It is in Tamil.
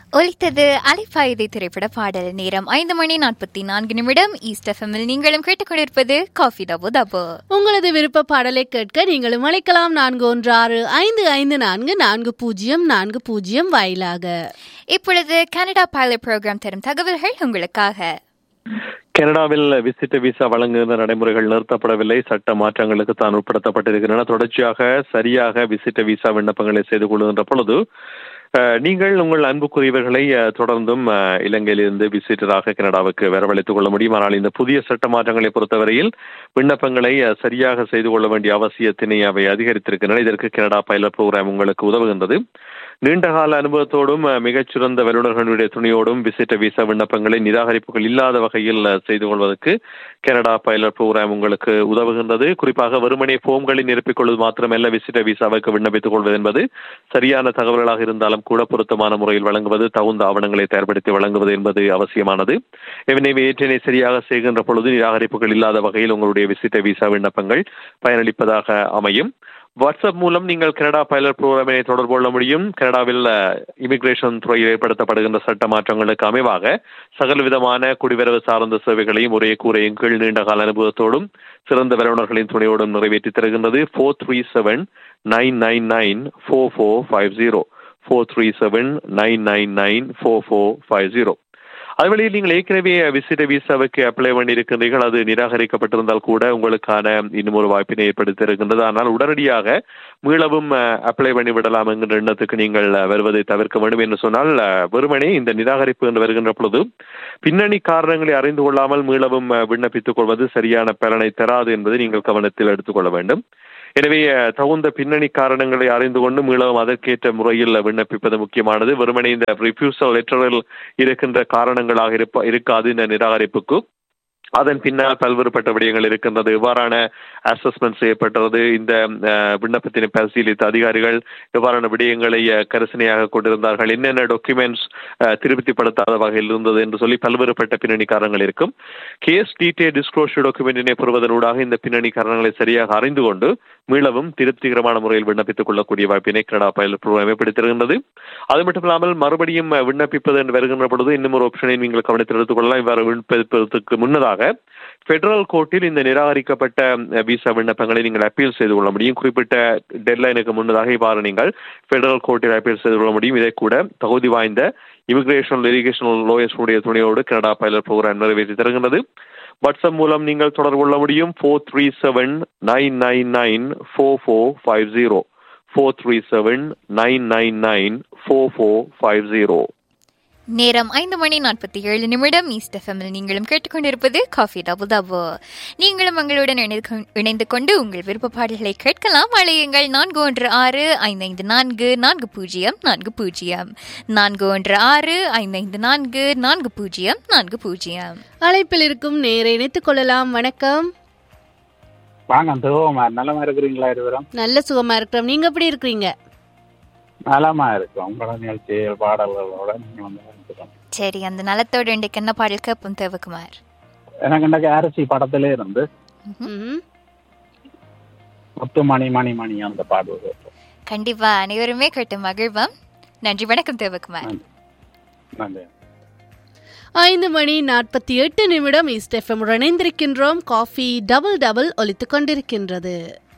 ஒலித்தது அலைப்பாயுதை திரைப்பட பாடல் நேரம் ஐந்து மணி நாற்பத்தி நான்கு நிமிடம் ஈஸ்ட் எஃப்எம்மில் நீங்களும் கேட்டுக்கொண்டிருப்பது காஃபி டபு டபு உங்களது விருப்ப பாடலை கேட்க நீங்களும் அழைக்கலாம் நான்கு ஒன்று ஆறு ஐந்து ஐந்து நான்கு நான்கு பூஜ்ஜியம் நான்கு பூஜ்ஜியம் வாயிலாக இப்பொழுது கனடா பைலட் ப்ரோக்ராம் தரும் தகவல்கள் உங்களுக்காக கனடாவில் விசிட்ட விசா வழங்குகின்ற நடைமுறைகள் நிறுத்தப்படவில்லை சட்ட மாற்றங்களுக்கு தான் உட்படுத்தப்பட்டிருக்கின்றன தொடர்ச்சியாக சரியாக விசிட்ட விசா விண்ணப்பங்களை செய்து கொள்கின்ற பொழுது அஹ், நீங்கள் உங்கள் அன்புக்குரியவர்களை அஹ், தொடர்ந்தும் அஹ், இலங்கையிலிருந்து விசிட்டராக கனடாவுக்கு வரவழைத்துக் கொள்ள முடியும் ஆனால் இந்த புதிய சட்ட மாற்றங்களை பொறுத்தவரையில் விண்ணப்பங்களை அஹ், சரியாக செய்து கொள்ள வேண்டிய அவசியத்தினை அவை அதிகரித்திருக்கின்றன இதற்கு கனடா பைலட் ப்ரோக்ராம் உங்களுக்கு உதவுகின்றது நீண்டகால அனுபவத்தோடும் அஹ், மிகச்சிறந்த வல்லுநர்களுடைய துணையோடும் விசிட்ட விசா விண்ணப்பங்களை நிராகரிப்புகள் இல்லாத வகையில் அஹ், செய்து கொள்வதற்கு கனடா பைலட் ப்ரோக்ராம் உங்களுக்கு உதவுகின்றது குறிப்பாக வெறுமனே ஃபோம்களை நிரப்பிக் கொள்வது மாத்திரமல்ல விசிட்ட விசாவுக்கு விண்ணப்பித்துக் கொள்வது என்பது சரியான தகவல்களாக இருந்தாலும் கூட பொருத்தமான முறையில் வழங்குவது தகுந்த ஆவணங்களை தயார்படுத்தி வழங்குவது என்பது அவசியமானது எனவே ஏற்றினை சரியாக செய்கின்ற பொழுது நிராகரிப்புகள் இல்லாத வகையில் உங்களுடைய விசிட்ட விசா விண்ணப்பங்கள் பயனளிப்பதாக அமையும் வாட்ஸ்அப் மூலம் நீங்கள் கனடா பைலட் புரோகிராமினை தொடர்பு கொள்ள முடியும் கனடாவில் இமிகிரேஷன் துறையில் ஏற்படுத்தப்படுகின்ற சட்ட மாற்றங்களுக்கு அமைவாக சகல விதமான குடிவரவு சார்ந்த சேவைகளையும் ஒரே கூரையின் கீழ் நீண்ட கால அனுபவத்தோடும் சிறந்த வல்லுநர்களின் துணையோடும் நிறைவேற்றி தருகின்றது four three seven nine nine nine four four five zero four three seven nine nine nine four four five zero அதுவழியில் நீங்கள் ஏற்கனவே விசிட்ட விசாவுக்கு அப்ளை பண்ணியிருக்கின்றீர்கள் அது நிராகரிக்கப்பட்டிருந்தால் கூட உங்களுக்கான இன்னும் ஒரு வாய்ப்பினை ஏற்படுத்தி இருக்கின்றது ஆனால் உடனடியாக மீளவும் அப்ளை பண்ணி விடலாம் என்கின்ற எண்ணத்துக்கு நீங்கள் அஹ், வருவதை தவிர்க்க வேண்டும் என்று சொன்னால் அஹ், வெறுமனே இந்த நிராகரிப்பு என்று வருகின்ற பொழுது பின்னணி காரணங்களை அறிந்து கொள்ளாமல் மீளவும் அஹ், விண்ணப்பித்துக் கொள்வது சரியான பலனை தராது என்பதை நீங்கள் கவனத்தில் எடுத்துக்கொள்ள வேண்டும் எனவே அஹ், தகுந்த பின்னணி காரணங்களை அறிந்து கொண்டு மீளவும் அதற்கேற்ற முறையில் விண்ணப்பிப்பது முக்கியமானது வெறுமனே இந்த ரிஃப்யூசல் லெட்டரில் இருக்கின்ற காரணங்களாக இருப்ப இருக்காது இந்த நிராகரிப்புக்கு அதன் பின்னால் பல்வேறுபட்ட விடயங்கள் இருக்கின்றது எவ்வாறான அசஸ்மெண்ட் செய்யப்பட்டது இந்த அஹ், விண்ணப்பத்தினை பரிசீலித்த அதிகாரிகள் எவ்வாறான விடயங்களை அஹ், கரிசனையாக கொண்டிருந்தார்கள் என்னென்ன டாக்குமெண்ட்ஸ் திருப்திப்படுத்தாத வகையில் இருந்தது என்று சொல்லி பல்வேறுபட்ட பின்னணி காரணங்கள் இருக்கும் கேஸ் டீட்டெயில் டிஸ்க்ளோஷர் டாக்குமெண்டினை பெறுவதனூடாக இந்த பின்னணி காரணங்களை சரியாக அறிந்து கொண்டு மீளவும் திருப்திகரமான முறையில் விண்ணப்பித்துக் கொள்ளக்கூடிய வாய்ப்பினை கனடா பைலட் ப்ரோக்ராம் ஏற்படுத்தியிருக்கின்றது அது மட்டும் இல்லாமல் மறுபடியும் அஹ், விண்ணப்பிப்பது என்று வருகின்ற பொழுது இன்னும் ஒரு ஆப்ஷனை நீங்கள் கவனத்தில் எடுத்துக் கொள்ளலாம் இவ்வாறு விண்ணப்பிப்பதற்கு முன்னதாக பெடரல் கோர்ட்டில் இந்த நிராகரிக்கப்பட்ட அஹ், விசா விண்ணப்பங்களை நீங்கள் அப்பீல் செய்து கொள்ள முடியும் குறிப்பிட்ட டெட்லைனுக்கு முன்னதாக இவ்வாறு நீங்கள் பெடரல் கோர்ட்டில் அப்பீல் செய்து கொள்ள முடியும் இதை கூட தகுதி வாய்ந்த இமிகிரேஷன் லிரிகேஷன் லோயர்ஸ் உடைய துணையோடு கனடா பைலட் ப்ரோக்ராம் நிறைவேற்றி தருகின்றது வாட்ஸ்அப் மூலம் நீங்கள் தொடர்பு கொள்ள முடியும் four three seven nine nine nine four four five zero four three seven nine nine nine four four five zero நேரம் ஐந்து மணி நாற்பத்தி ஏழு நிமிடம் ஈஸ்ட் எஃப்எம்மில் நீங்களும் கேட்டுக்கொண்டிருப்பது காஃபி டபு டபு நீங்களும் எங்களுடன் இணைந்து கொ- இணைந்து கொண்டு உங்கள் விருப்ப பாடல்களை கேட்கலாம் அழையுங்கள் நான்கு ஒன்று ஆறு ஐந்து ஐந்து நான்கு நான்கு பூஜ்ஜியம் நான்கு பூஜ்ஜியம் நான்கு ஒன்று ஆறு ஐந்து ஐந்து நான்கு நான்கு பூஜ்ஜியம் நான்கு பூஜ்ஜியம் அழைப்பில் இருக்கும் நேரை இணைத்துக் கொள்ளலாம் வணக்கம் வாங்க சிவகுமார் நலமா இருக்கிறீங்களா இருவரும் நல்ல சுகமா இருக்கிறோம் நீங்க எப்படி இருக்கிறீங்க நலமா இருக்கும் உங்களோட நிகழ்ச்சி பாடல்களோட நீங்க வந்து இருக்கணும். சரி அந்த நலத்தோடு இன்றைக்கு என்ன பாடல் கேட்போம் தேவகுமார் எனக்கு இன்றைக்கு அரிசி படத்திலே இருந்து ம்ஹும். முத்து மணி மணி மணி அந்த பாடல் கேட்போம். கண்டிப்பா அனைவருமே கேட்டு மகிழ்வோம் நன்றி வணக்கம் தேவகுமார் நன்றி ஐந்து மணி நாற்பத்தி எட்டு நிமிடம் ஈஸ்ட் எஃப்எம் இணைந்திருக்கின்றோம் காஃபி டபுள் டபுள் ஒலித்துக் கொண்டிருக்கின்றது